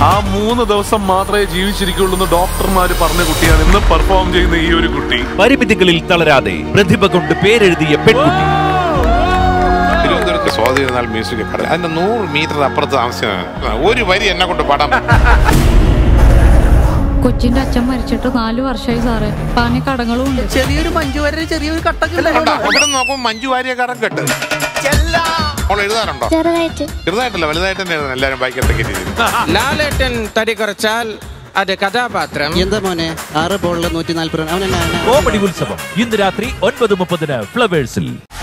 ആ മൂന്ന് ദിവസം മാത്രമേ ജീവിച്ചിരിക്കുള്ളൂ എന്ന് ഡോക്ടർമാര് പറഞ്ഞ കുട്ടിയാണ് ഇന്ന് പെർഫോം ചെയ്യുന്ന ഈ ഒരു കുട്ടി പരിമിതികളിൽ തളരാതെ പ്രതിഭ കൊണ്ട് പേരെഴുതിയ പെൺകുട്ടി തിരുവനന്തപുരത്ത് സ്വാധീനാൽ മ്യൂസിക് അക്കാദമി അതിന്റെ നൂറ് മീറ്റർ അപ്പുറത്ത് താമസിക്കുന്ന ഒരു വരി എന്നെ കൊണ്ട് പാടാൻ കൊച്ചിന്റെ അച്ഛൻ മരിച്ചിട്ട് നാല് വർഷമായി സാറേ പാനി കടങ്ങളും ഉണ്ട് ചെറിയൊരു മഞ്ജു വരെ ചെറിയൊരു കട്ടൊക്കെ കണ്ടോ? ഇവിടെ നോക്കുമ്പോൾ മഞ്ജു വാര്യക്കാരൻ കെട്ട് അവൾ എഴുതാറുണ്ടോ ചെറുതായിട്ട് ചെറുതായിട്ടല്ല വലുതായിട്ട് തന്നെ എഴുതണം എല്ലാവരും ബൈക്കത്തേക്ക് രീതിയിൽ ലാലേട്ടൻ തടി കുറച്ചാൽ അത് കഥാപാത്രം എന്താ മോനെ ആറ് ബോളിൽ നൂറ്റി നാല്പത് അവൻ എന്നാ കോമഡി ഉത്സവം ഇന്ന് രാത്രി ഒൻപത് മുപ്പതിന് ഫ്ലവേഴ്സിൽ